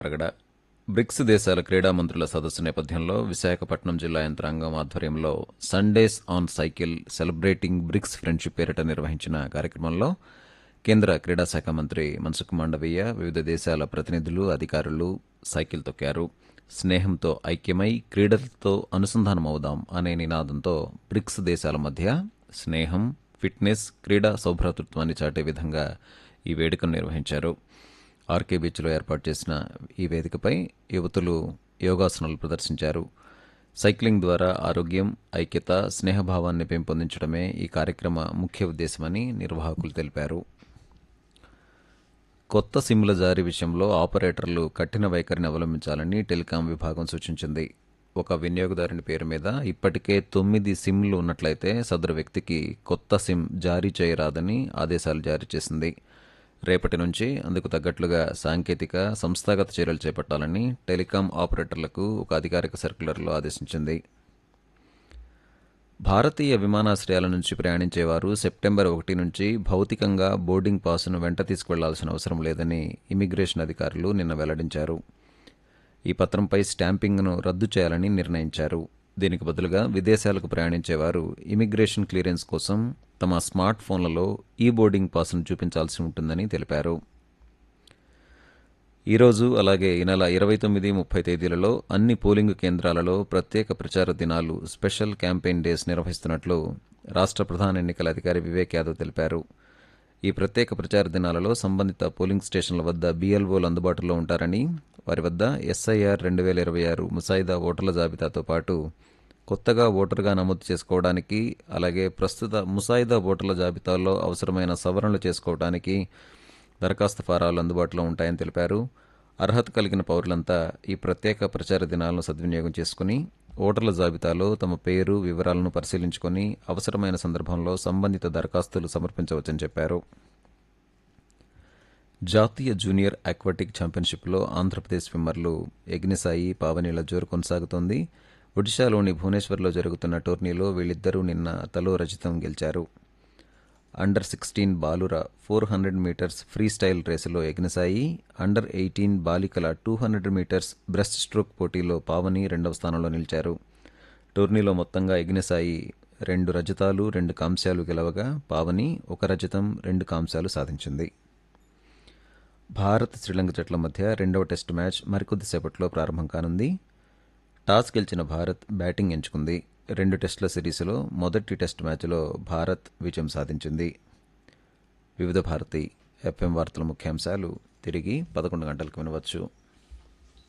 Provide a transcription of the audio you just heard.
Pragada bricks దేశాల క్రీడా మంత్రుల సదస్సు నేపథ్యంలో విశాఖపట్నం జిల్లా యంత్రాంగం ఆధ్వర్యంలో Sundays on cycle celebrating BRICS friendship పేరిట నిర్వహించిన కార్యక్రమంలో కేంద్ర క్రీడా శాఖ మంత్రి మన్సుఖ్ మాండవీయ వివిధ దేశాల ప్రతినిధులు అధికారులు సైకిల్ తొక్కారు స్నేహంతో ఐక్యమై క్రీడలతో అనుసంధానమవుదాం అనే నినాదంతో బ్రిక్స్ దేశాల మధ్య స్నేహం ఫిట్నెస్ క్రీడా సౌభ్రాతృత్వాన్ని చాటే విధంగా ఈ వేడుకను నిర్వహించారు ఆర్కే బీచ్లో ఏర్పాటు చేసిన ఈ వేదికపై యువతులు యోగాసనాలు ప్రదర్శించారు సైక్లింగ్ ద్వారా ఆరోగ్యం ఐక్యత స్నేహభావాన్ని పెంపొందించడమే ఈ కార్యక్రమ ముఖ్య ఉద్దేశమని నిర్వాహకులు తెలిపారు కొత్త సిమ్ల జారీ విషయంలో ఆపరేటర్లు కఠిన వైఖరిని అవలంబించాలని టెలికాం విభాగం సూచించింది ఒక వినియోగదారుని పేరు మీద ఇప్పటికే తొమ్మిది సిమ్లు ఉన్నట్లయితే సదరు వ్యక్తికి కొత్త సిమ్ జారీ చేయరాదని ఆదేశాలు జారీ చేసింది రేపటి నుంచి అందుకు తగ్గట్లుగా సాంకేతిక సంస్థాగత చర్యలు చేపట్టాలని టెలికాం ఆపరేటర్లకు ఒక అధికారిక సర్క్యులర్లో ఆదేశించింది భారతీయ విమానాశ్రయాల నుంచి ప్రయాణించేవారు సెప్టెంబర్ ఒకటి నుంచి భౌతికంగా బోర్డింగ్ పాసును వెంట తీసుకువెళ్లాల్సిన అవసరం లేదని ఇమిగ్రేషన్ అధికారులు నిన్న వెల్లడించారు ఈ పత్రంపై స్టాంపింగ్ను రద్దు చేయాలని నిర్ణయించారు దీనికి బదులుగా విదేశాలకు ప్రయాణించేవారు ఇమిగ్రేషన్ క్లియరెన్స్ కోసం తమ స్మార్ట్ ఫోన్లలో ఈ బోర్డింగ్ పాస్ను చూపించాల్సి ఉంటుందని తెలిపారు ఈరోజు అలాగే ఈ నెల ఇరవై తొమ్మిది ముప్పై తేదీలలో అన్ని పోలింగ్ కేంద్రాలలో ప్రత్యేక ప్రచార దినాలు స్పెషల్ క్యాంపెయిన్ డేస్ నిర్వహిస్తున్నట్లు రాష్ట్ర ప్రధాన ఎన్నికల అధికారి వివేక్ యాదవ్ తెలిపారు ఈ ప్రత్యేక ప్రచార దినాలలో సంబంధిత పోలింగ్ స్టేషన్ల వద్ద బీఎల్ఓలు అందుబాటులో ఉంటారని వారి వద్ద ఎస్ఐఆర్ రెండు వేల ఇరవై ఆరు ముసాయిదా ఓటర్ల జాబితాతో పాటు కొత్తగా ఓటరుగా నమోదు చేసుకోవడానికి అలాగే ప్రస్తుత ముసాయిదా ఓటర్ల జాబితాలో అవసరమైన సవరణలు చేసుకోవడానికి దరఖాస్తు ఫారాలు అందుబాటులో ఉంటాయని తెలిపారు అర్హత కలిగిన పౌరులంతా ఈ ప్రత్యేక ప్రచార దినాలను సద్వినియోగం చేసుకుని ఓటర్ల జాబితాలో తమ పేరు వివరాలను పరిశీలించుకొని అవసరమైన సందర్భంలో సంబంధిత దరఖాస్తులు సమర్పించవచ్చని చెప్పారు జాతీయ జూనియర్ అక్వాటిక్ ఛాంపియన్షిప్లో ఆంధ్రప్రదేశ్ స్విమ్మర్లు యజ్ఞసాయి పావనీల జోరు కొనసాగుతోంది ఒడిశాలోని భువనేశ్వర్లో జరుగుతున్న టోర్నీలో వీళ్ళిద్దరూ నిన్న తలో రజితం గెలిచారు అండర్ సిక్స్టీన్ బాలుర four hundred metres freestyle రేసులో యజ్ఞసాయి అండర్ ఎయిటీన్ బాలికల two hundred metres breaststroke పోటీలో పావని రెండవ స్థానంలో నిలిచారు టోర్నీలో మొత్తంగా యజ్ఞసాయి రెండు రజతాలు రెండు కాంస్యాలు గెలవగా పావని ఒక రజతం రెండు కాంస్యాలు సాధించింది భారత్ శ్రీలంక జట్ల మధ్య రెండవ టెస్టు మ్యాచ్ మరికొద్దిసేపట్లో ప్రారంభం కానుంది టాస్ గెలిచిన భారత్ బ్యాటింగ్ ఎంచుకుంది రెండు టెస్టుల సిరీస్లో మొదటి టెస్ట్ మ్యాచ్లో భారత్ విజయం సాధించింది వివిధ భారతి ఎఫ్ఎం వార్తల ముఖ్యాంశాలు తిరిగి పదకొండు గంటలకు వినవచ్చు